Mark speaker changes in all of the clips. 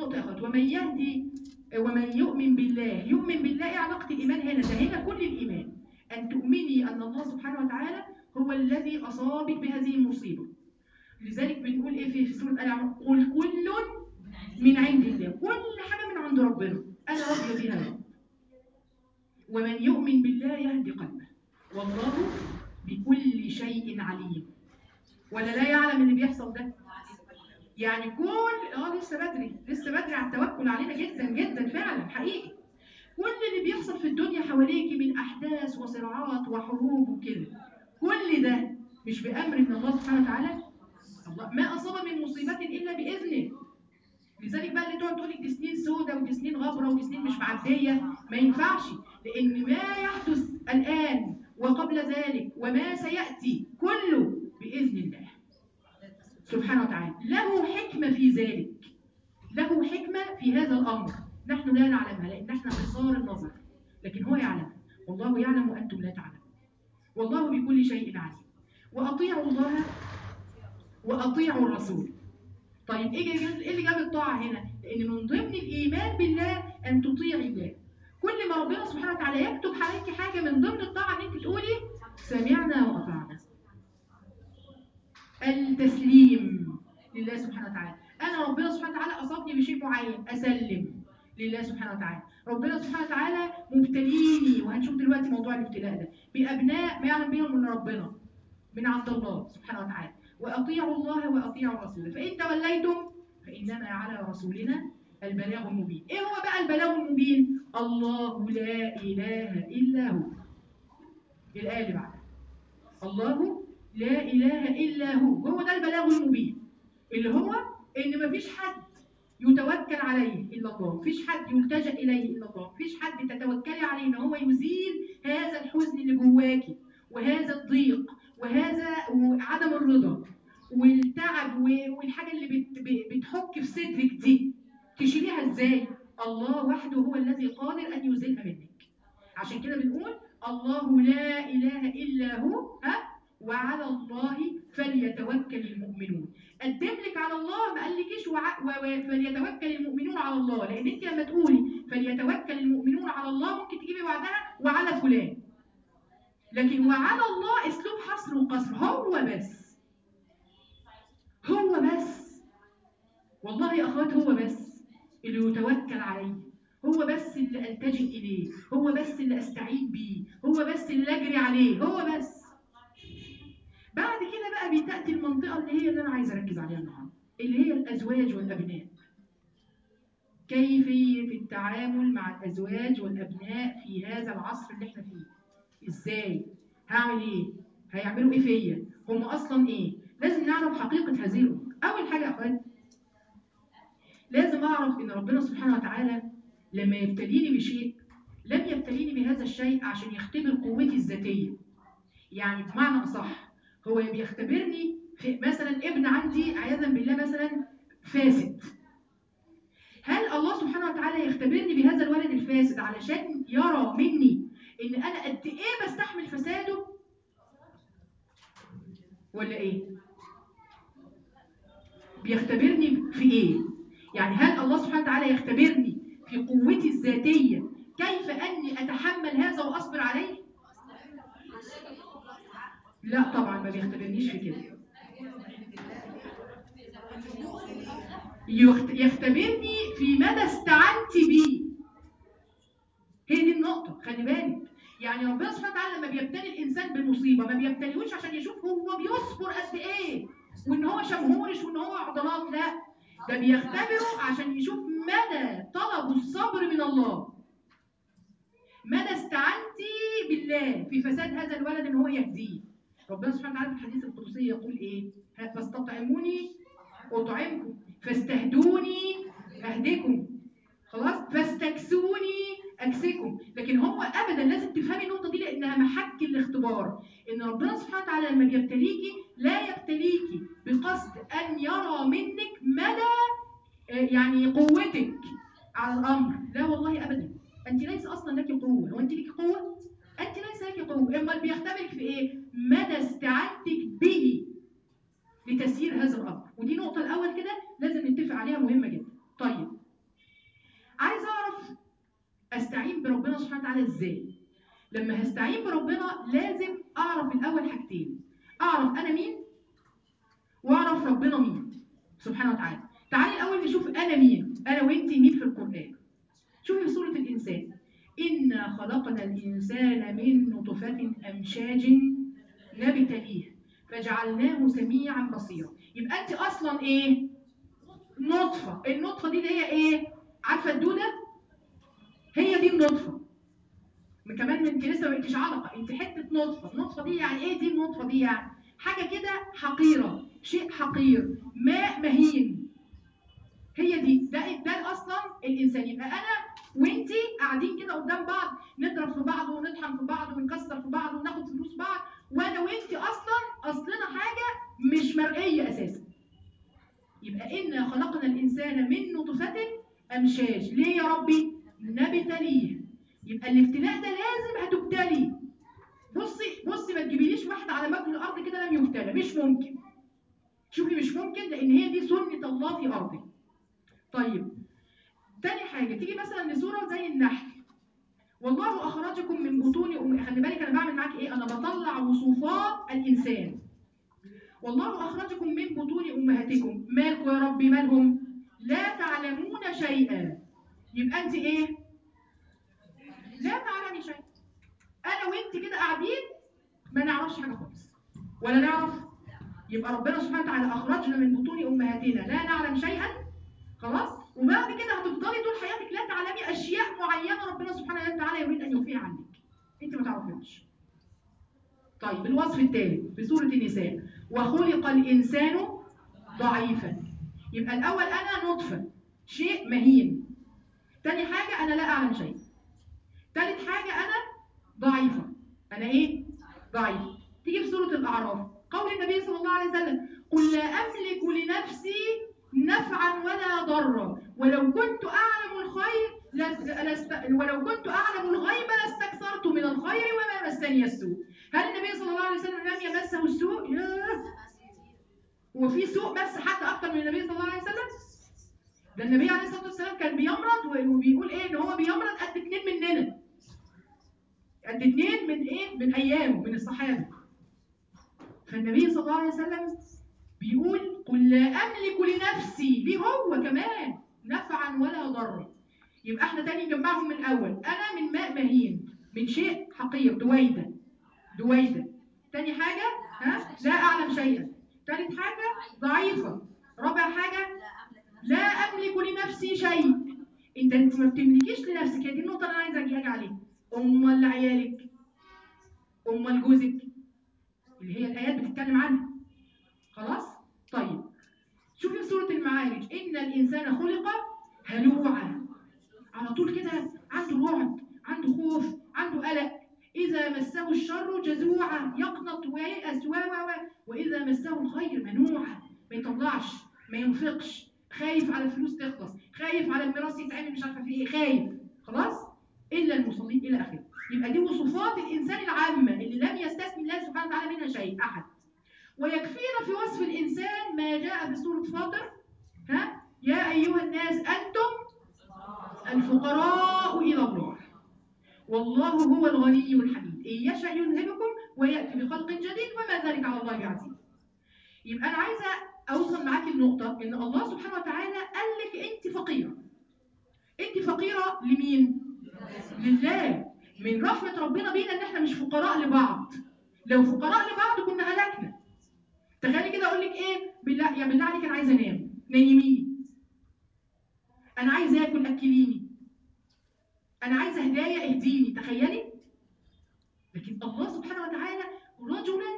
Speaker 1: نقطة يا أخوات ومن يهدي ومن يؤمن بالله يؤمن بالله إيه علاقة الإيمان هنا ده هنا كل الإيمان أن تؤمني أن الله سبحانه وتعالى هو الذي أصابك بهذه المصيبة لذلك بنقول إيه في سورة آل عمران قل كل من عند الله كل حاجة من عند ربنا أنا راضية بها يا رب ومن يؤمن بالله يهدي قلبه والله بكل شيء عليم ولا لا يعلم اللي بيحصل ده يعني كل اه لسه بدري لسه بدري على التوكل علينا جدا جدا فعلا حقيقي كل اللي بيحصل في الدنيا حواليكي من احداث وصراعات وحروب وكده كل ده مش بامر من الله سبحانه وتعالى الله ما اصاب من مصيبه الا باذنه لذلك بقى اللي تقعد تقول لك دي سنين سودة ودي سنين غبره ودي سنين مش معديه ما ينفعش لان ما يحدث الان وقبل ذلك وما سياتي كله باذن الله سبحانه وتعالى له حكمة في ذلك له حكمة في هذا الأمر نحن لا نعلمها لأن احنا قصار النظر لكن هو يعلم والله يعلم وأنتم لا تعلمون والله بكل شيء عليم وأطيعوا الله وأطيعوا الرسول طيب ايه جا- إيه اللي جاب الطاعة هنا؟ لأن من ضمن الإيمان بالله أن تطيعي الله كل ما ربنا سبحانه وتعالى يكتب عليك حاجة من ضمن الطاعة ان انت تقولي سمعنا وأطعنا التسليم لله سبحانه وتعالى انا ربنا سبحانه وتعالى اصابني بشيء معين اسلم لله سبحانه وتعالى ربنا سبحانه وتعالى مبتليني وهنشوف دلوقتي موضوع الابتلاء ده بابناء ما يعلم بهم من ربنا من عند الله سبحانه وتعالى واطيعوا الله واطيعوا الرسول فان توليتم فانما على رسولنا البلاغ المبين ايه هو بقى البلاغ المبين الله لا اله الا هو الايه اللي بعدها الله لا إله إلا هو هو ده البلاغ المبين اللي هو إن مفيش حد يتوكل عليه إلا الله مفيش حد يلتجأ إليه إلا الله مفيش حد تتوكلي عليه إن هو يزيل هذا الحزن اللي جواكي وهذا الضيق وهذا عدم الرضا والتعب و- والحاجة اللي بت- ب- بتحك في صدرك دي تشيليها إزاي الله وحده هو الذي قادر أن يزيلها منك عشان كده بنقول الله لا إله إلا هو ها وعلى الله فليتوكل المؤمنون قدم لك على الله ما قالكيش وع... و... و... فليتوكل المؤمنون على الله لان انت لما تقولي فليتوكل المؤمنون على الله ممكن تجيبي بعدها وعلى فلان لكن وعلى الله اسلوب حصر وقصر هو بس هو بس والله يا اخوات هو بس اللي يتوكل عليه هو بس اللي التجئ اليه هو بس اللي استعين بيه هو بس اللي اجري عليه هو بس بعد كده بقى بتاتي المنطقه اللي هي اللي انا عايزه اركز عليها النهارده اللي هي الازواج والابناء كيفيه التعامل مع الازواج والابناء في هذا العصر اللي احنا فيه ازاي هعمل ايه هيعملوا ايه فيا هم اصلا ايه لازم نعرف حقيقه هذه الامور اول حاجه يا اخوان لازم اعرف ان ربنا سبحانه وتعالى لما يبتليني بشيء لم يبتليني بهذا الشيء عشان يختبر قوتي الذاتيه يعني بمعنى اصح هو بيختبرني في مثلا ابن عندي عياذا بالله مثلا فاسد هل الله سبحانه وتعالى يختبرني بهذا الولد الفاسد علشان يرى مني ان انا قد ايه بستحمل فساده ولا ايه بيختبرني في ايه يعني هل الله سبحانه وتعالى يختبرني في قوتي الذاتيه كيف اني اتحمل هذا واصبر عليه لا طبعا ما بيختبرنيش في كده يخت- يختبرني في مدى استعنتي بيه هي دي النقطة خلي بالك يعني ربنا سبحانه وتعالى لما بيبتلي الإنسان بمصيبة ما بيبتليهوش عشان يشوف هو بيصبر قد إيه وإن هو شمهورش وإن هو عضلات لا ده بيختبره عشان يشوف مدى طلب الصبر من الله مدى استعنتي بالله في فساد هذا الولد ان هو يهديه ربنا سبحانه وتعالى في الحديث القدسي يقول ايه ها، فاستطعموني اطعمكم فاستهدوني اهدكم خلاص فاستكسوني اكسكم لكن هو ابدا لازم تفهمي النقطه دي لانها محك الاختبار ان ربنا سبحانه وتعالى لما بيبتليكي لا يبتليكي بقصد ان يرى منك مدى آه، يعني قوتك على الامر لا والله ابدا انت ليس اصلا لك قوه هو انت لك قوه انت ليس لك قوه اما بيختبرك في ايه مدى استعانتك به لتسيير هذا الامر ودي نقطه الاول كده لازم نتفق عليها مهمه جدا طيب سبحانه وتعالى ازاي لما هستعين بربنا لازم اعرف الاول حاجتين اعرف انا مين واعرف ربنا مين سبحانه وتعالى تعالي الاول نشوف انا مين انا وانت مين في القران شوفي في سوره الانسان انا خلقنا الانسان من نطفه امشاج نبتليه فجعلناه سميعا بصيرا يبقى انت اصلا ايه نطفه النطفه دي اللي هي ايه عارفه الدوده هي دي النطفه من كمان انت لسه ما بقيتيش علقه انت حته نطفه النطفه دي يعني ايه دي النطفه دي يعني حاجه كده حقيره شيء حقير ماء مهين هي دي ده ده اصلا الانسان يبقى انا وانتي قاعدين كده قدام بعض نضرب في بعض ونطحن في بعض ونكسر في بعض وناخد فلوس بعض وانا وانتي اصلا اصلنا حاجه مش مرئيه اساسا يبقى انا خلقنا الانسان من نطفه امشاج ليه يا ربي نبتليه يبقى الابتلاء ده لازم هتبتلي بصي بصي ما تجيبيليش واحد على مجد الارض كده لم يبتلى مش ممكن شوفي مش ممكن لان هي دي سنه الله في ارضه طيب تاني حاجه تيجي مثلا لصوره زي النحل والله اخرجكم من بطون ام خلي بالك انا بعمل معاك ايه انا بطلع وصفات الانسان والله اخرجكم من بطون امهاتكم مالكم يا ربي مالهم لا تعلمون شيئا يبقى انت ايه لا تعلمي شيء انا وانت كده قاعدين ما نعرفش حاجه خالص ولا نعرف يبقى ربنا سبحانه وتعالى اخرجنا من بطون امهاتنا لا نعلم شيئا خلاص وبعد كده هتفضلي طول حياتك لا تعلمي اشياء معينه ربنا سبحانه وتعالى يريد ان يخفيها عنك انت ما تعرفيهاش طيب الوصف الثالث في سوره النساء وخلق الانسان ضعيفا يبقى الاول انا نطفه شيء مهين تاني حاجه انا لا اعلم شيء تالت حاجه انا ضعيفه انا ايه ضعيفه تيجي في سوره الاعراف قول النبي صلى الله عليه وسلم قل لا املك لنفسي نفعا ولا ضرا ولو كنت اعلم الخير لست... ولو كنت اعلم الغيب لاستكثرت من الخير وما مسني السوء هل النبي صلى الله عليه وسلم لم يمسه السوء ياه هو في سوء مس حد اكتر من النبي صلى الله عليه وسلم ده النبي عليه الصلاه والسلام كان بيمرض وبيقول ايه ان هو بيمرض قد اتنين مننا قد اتنين من ايه من ايامه من الصحابه فالنبي صلى الله عليه وسلم بيقول قل لا املك لنفسي ليه هو كمان نفعا ولا ضرا يبقى احنا تاني نجمعهم من الاول انا من ماء مهين من شيء حقير دويده دويده تاني حاجه ها لا اعلم شيئا تالت حاجه ضعيفه رابع حاجه لا املك لنفسي شيء انت انت ما بتملكيش لنفسك هي دي النقطه اللي انا عايزه اجي عليها امال عيالك امال جوزك اللي هي الايات بتتكلم عنها خلاص طيب شوفي في سوره المعارج ان الانسان خلق هلوعا على طول كده عنده رعب عنده خوف عنده قلق اذا مسه الشر جزوعا يقنط وييأس و و واذا مسه الخير منوعا ما يطلعش ما ينفقش خايف على الفلوس تخلص خايف على الميراث يتعمل مش عارفه فيه ايه خايف خلاص الا المصلين الى اخره يبقى دي وصفات الانسان العامه اللي لم يستثني الله سبحانه وتعالى منها شيء احد ويكفينا في وصف الانسان ما جاء في سوره فاطر ها يا ايها الناس انتم الفقراء الى الله والله هو الغني الحميد ان يشاء يذهبكم وياتي بخلق جديد وما ذلك على الله بعزيز يبقى انا عايزه اوصل معاكي النقطه ان الله سبحانه وتعالى قال لك انت فقيره انت فقيره لمين لله من رحمه ربنا بينا ان احنا مش فقراء لبعض لو فقراء لبعض كنا هلكنا تخيلي كده اقول لك ايه بالله يا بالله عليك انا عايزه انام نيميني انا عايزه اكل اكليني انا عايزه هدايا اهديني تخيلي لكن الله سبحانه وتعالى رجلا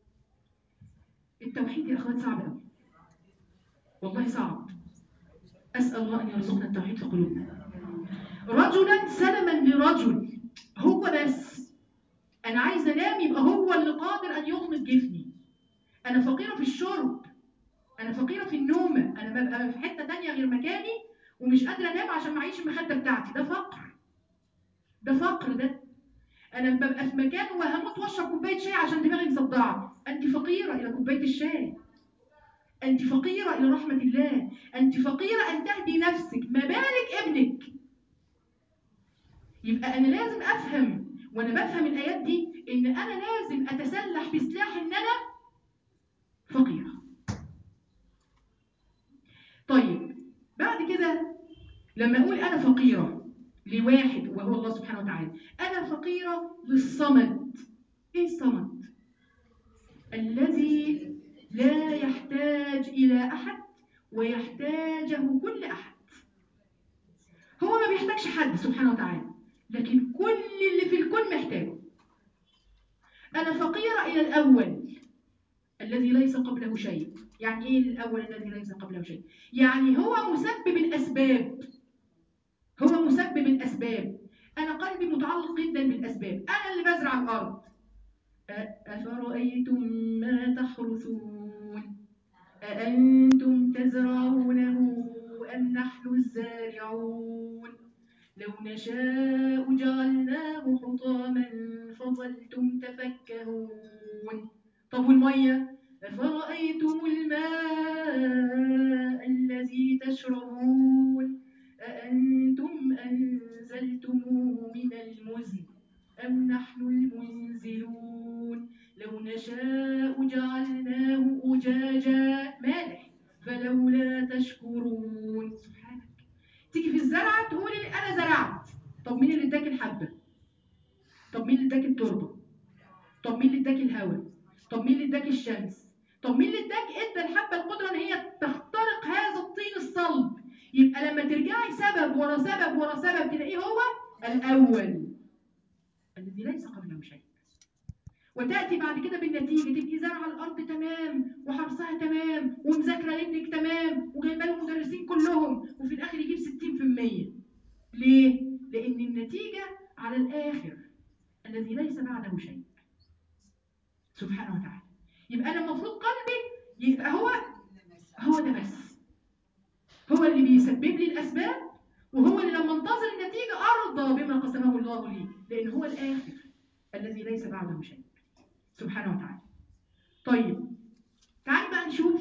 Speaker 1: التوحيد يا اخوات صعب قوي والله صعب اسال الله ان يرزقنا التوحيد في قلوبنا رجلا سلما لرجل هو بس انا عايزه انام يبقى هو اللي قادر ان يغمض جفني انا فقيره في الشرب انا فقيره في النومه انا ببقى في حته تانية غير مكاني ومش قادره انام عشان معيش المخده بتاعتي ده فقر ده فقر ده انا ببقى في مكان وهموت واشرب كوبايه شاي عشان دماغي مصدعه انت فقيره الى كوبايه الشاي انت فقيره الى رحمه الله انت فقيره ان تهدي نفسك ما بالك ابنك يبقى انا لازم افهم وانا بفهم الايات دي ان انا لازم اتسلح بسلاح ان انا فقيره طيب بعد كده لما اقول انا فقيره لواحد وهو الله سبحانه وتعالى انا فقيره للصمد ايه الصمد الذي لا يحتاج الى احد ويحتاجه كل احد هو ما بيحتاجش حد سبحانه وتعالى لكن كل اللي في الكون محتاجه انا فقيره الى الاول الذي ليس قبله شيء يعني ايه الاول الذي ليس قبله شيء يعني هو مسبب الاسباب هو مسبب الاسباب انا قلبي متعلق جدا بالاسباب انا اللي بزرع الارض أ- افرايتم ما تحرثون اانتم تزرعونه ام نحن الزارعون لو نشاء جعلناه حطاما فظلتم تفكهون طب والميه أفرأيتم الماء الذي تشربون أأنتم أنزلتموه من المزن أم نحن المنزلون لو نشاء جعلناه أجاجا مالح فلولا تشكرون سبحانك تيجي في الزرعة تقولي أنا زرعت طب مين اللي اداك الحبة طب مين اللي اداك التربة طب مين اللي اداك الهواء طب مين اللي اداك الشمس طب مين اللي اداك ادى الحبه القدره ان هي تخترق هذا الطين الصلب يبقى لما ترجعي سبب ورا سبب ورا سبب تلاقيه هو الاول الذي ليس قبله شيء وتاتي بعد كده بالنتيجه تبقي زارعه الارض تمام وحرثها تمام ومذاكره لابنك تمام وجايبه له المدرسين كلهم وفي الاخر يجيب 60% ليه؟ لان النتيجه على الاخر الذي ليس بعده شيء سبحانه وتعالى يبقى انا المفروض قلبي يبقى هو هو ده بس هو اللي بيسبب لي الاسباب وهو اللي لما انتظر النتيجه ارضى بما قسمه الله لي لان هو الاخر الذي ليس بعده شيء سبحانه وتعالى طيب تعالي بقى نشوف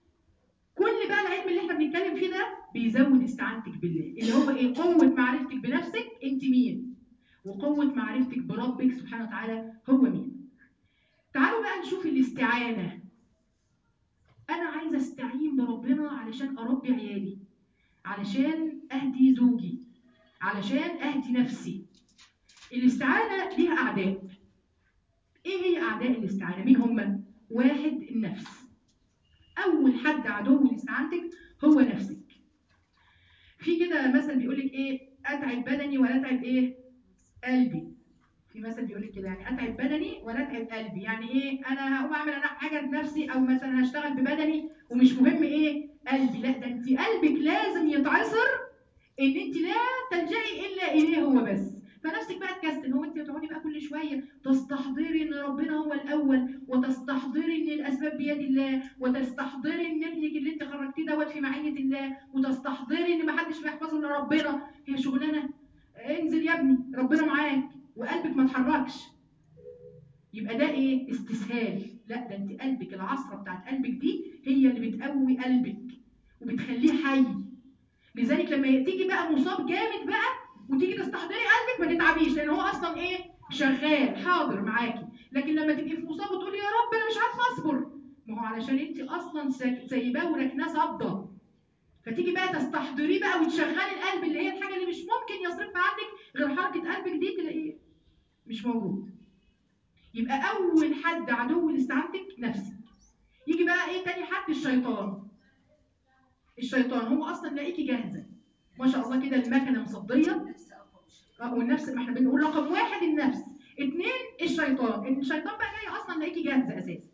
Speaker 1: كل بقى العلم اللي احنا بنتكلم فيه ده بيزود استعانتك بالله اللي هو ايه قوه معرفتك بنفسك انت مين وقوه معرفتك بربك سبحانه وتعالى هو مين تعالوا بقى نشوف الاستعانة أنا عايزة أستعين بربنا علشان أربي عيالي علشان أهدي زوجي علشان أهدي نفسي الاستعانة ليها أعداء إيه هي أعداء الاستعانة؟ مين هم؟ واحد النفس أول حد عدو لاستعانتك هو نفسك في كده مثل بيقولك إيه أتعب بدني ولا أتعب إيه؟ قلبي في مثل بيقول لك كده يعني اتعب بدني ولا اتعب قلبي يعني ايه انا هقوم اعمل انا حاجه بنفسي او مثلا هشتغل ببدني ومش مهم ايه قلبي لا ده انت قلبك لازم يتعصر ان انت لا تلجئي الا اليه هو بس فنفسك بقى تكسل هو انت تقعدي بقى كل شويه تستحضري ان ربنا هو الاول وتستحضري ان الاسباب بيد الله وتستحضري ان ابنك اللي انت خرجتيه دوت في معيه الله وتستحضري ان ما حدش بيحفظه الا ربنا هي شغلانه انزل يا ابني ربنا معاك وقلبك ما اتحركش يبقى ده ايه استسهال لا ده انت قلبك العصره بتاعت قلبك دي هي اللي بتقوي قلبك وبتخليه حي لذلك لما تيجي بقى مصاب جامد بقى وتيجي تستحضري قلبك ما تتعبيش لان هو اصلا ايه شغال حاضر معاكي لكن لما تبقي في مصاب وتقولي يا رب انا مش عارفه اصبر ما هو علشان انت اصلا سايباه وركناه صابده فتيجي بقى تستحضريه بقى وتشغلي القلب اللي هي الحاجه اللي مش ممكن يصرفها عنك غير حركه قلبك دي تلاقيه مش موجود يبقى اول حد عدو لاستعانتك نفسك يجي بقى ايه تاني حد الشيطان الشيطان هو اصلا لاقيكي جاهزه ما شاء الله كده المكنه مصديه اه والنفس ما احنا بنقول رقم واحد النفس اثنين الشيطان الشيطان بقى جاي اصلا لاقيكي جاهزه اساسا